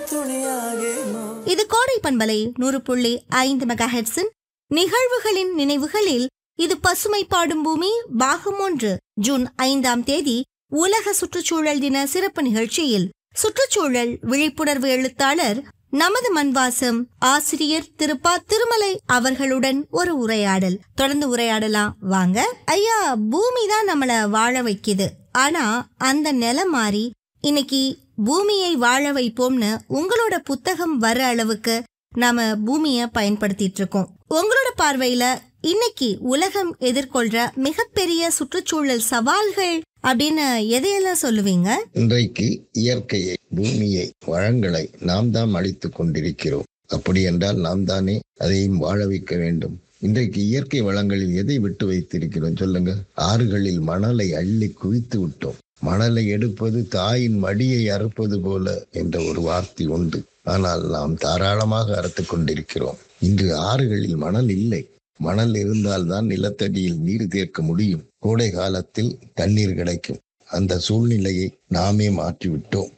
துணையாகேனோ இது கோடை பண்பலை நூறு புள்ளி ஐந்து மெகாஹெட்ஸின் நிகழ்வுகளின் நினைவுகளில் இது பசுமை பாடும் பூமி பாகம் ஒன்று ஜூன் ஐந்தாம் தேதி உலக சுற்றுச்சூழல் தின சிறப்பு நிகழ்ச்சியில் சுற்றுச்சூழல் விழிப்புணர்வு எழுத்தாளர் நமது மண்வாசம் ஆசிரியர் திருப்பா திருமலை அவர்களுடன் ஒரு உரையாடல் தொடர்ந்து உரையாடலாம் வாங்க ஐயா பூமி தான் நம்மள வாழ வைக்குது ஆனா அந்த நிலம் மாறி இன்னைக்கு பூமியை வாழ வைப்போம்னு உங்களோட புத்தகம் வர அளவுக்கு நாம பூமிய பயன்படுத்திட்டு இருக்கோம் உங்களோட பார்வையில இன்னைக்கு உலகம் எதிர்கொள்ற மிகப்பெரிய சுற்றுச்சூழல் சவால்கள் அப்படின்னு எதையெல்லாம் சொல்லுவீங்க இன்றைக்கு இயற்கையை பூமியை வளங்களை நாம் தான் அழித்துக் கொண்டிருக்கிறோம் அப்படி என்றால் நாம் தானே அதையும் வாழ வைக்க வேண்டும் இன்றைக்கு இயற்கை வளங்களில் எதை விட்டு வைத்திருக்கிறோம் சொல்லுங்க ஆறுகளில் மணலை அள்ளி குவித்து விட்டோம் மணலை எடுப்பது தாயின் மடியை அறுப்பது போல என்ற ஒரு வார்த்தை உண்டு ஆனால் நாம் தாராளமாக அறுத்துக் கொண்டிருக்கிறோம் இன்று ஆறுகளில் மணல் இல்லை மணல் இருந்தால்தான் நிலத்தடியில் நீர் தேக்க முடியும் கோடை காலத்தில் தண்ணீர் கிடைக்கும் அந்த சூழ்நிலையை நாமே மாற்றிவிட்டோம்